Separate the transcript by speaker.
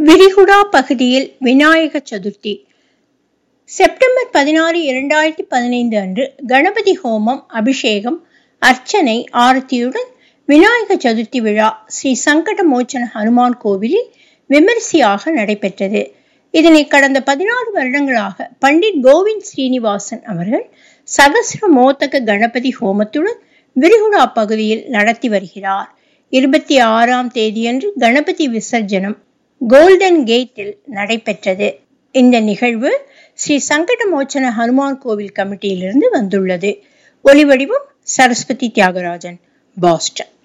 Speaker 1: விரிகுடா பகுதியில் விநாயக சதுர்த்தி செப்டம்பர் பதினாறு இரண்டாயிரத்தி பதினைந்து அன்று கணபதி ஹோமம் அபிஷேகம் அர்ச்சனை ஆரத்தியுடன் விநாயக சதுர்த்தி விழா ஸ்ரீ சங்கட மோச்சன ஹனுமான் கோவிலில் விமரிசையாக நடைபெற்றது இதனை கடந்த பதினாறு வருடங்களாக பண்டிட் கோவிந்த் ஸ்ரீனிவாசன் அவர்கள் சகசிர மோதக கணபதி ஹோமத்துடன் விரிகுடா பகுதியில் நடத்தி வருகிறார் இருபத்தி ஆறாம் தேதியன்று கணபதி விசர்ஜனம் கோல்டன் கேட்டில் நடைபெற்றது இந்த நிகழ்வு ஸ்ரீ சங்கடமோச்சன ஹனுமான் கோவில் கமிட்டியிலிருந்து வந்துள்ளது ஒலிவடிவம் சரஸ்வதி தியாகராஜன் பாஸ்டன்